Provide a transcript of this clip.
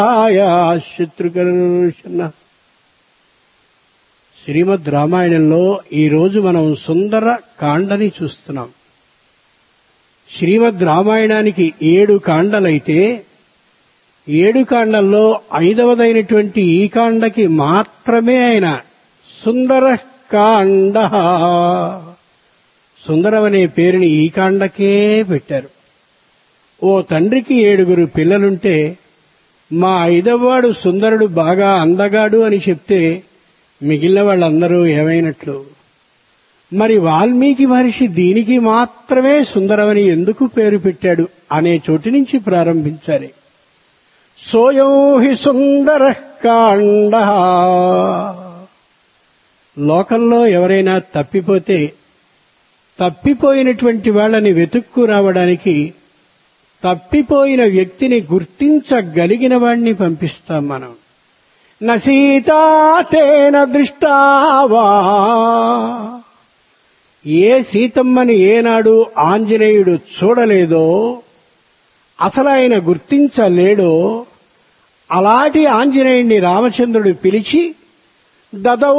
శత్రుకర్షణ శ్రీమద్ రామాయణంలో ఈ రోజు మనం సుందర కాండని చూస్తున్నాం శ్రీమద్ రామాయణానికి ఏడు కాండలైతే ఏడు కాండల్లో ఐదవదైనటువంటి ఈ కాండకి మాత్రమే ఆయన సుందర కాండ సుందరం అనే పేరుని ఈ కాండకే పెట్టారు ఓ తండ్రికి ఏడుగురు పిల్లలుంటే మా ఐదవవాడు సుందరుడు బాగా అందగాడు అని చెప్తే మిగిలిన వాళ్ళందరూ ఏమైనట్లు మరి వాల్మీకి మహర్షి దీనికి మాత్రమే సుందరమని ఎందుకు పేరు పెట్టాడు అనే చోటు నుంచి ప్రారంభించాలి సోయం హి సుందర కాండ లోకంలో ఎవరైనా తప్పిపోతే తప్పిపోయినటువంటి వాళ్ళని వెతుక్కు రావడానికి తప్పిపోయిన వ్యక్తిని గుర్తించగలిగిన వాణ్ణి పంపిస్తాం మనం నసీతాతేన దృష్టావా ఏ సీతమ్మని ఏనాడు ఆంజనేయుడు చూడలేదో అసలు ఆయన గుర్తించలేడో అలాంటి ఆంజనేయుణ్ణి రామచంద్రుడు పిలిచి దదౌ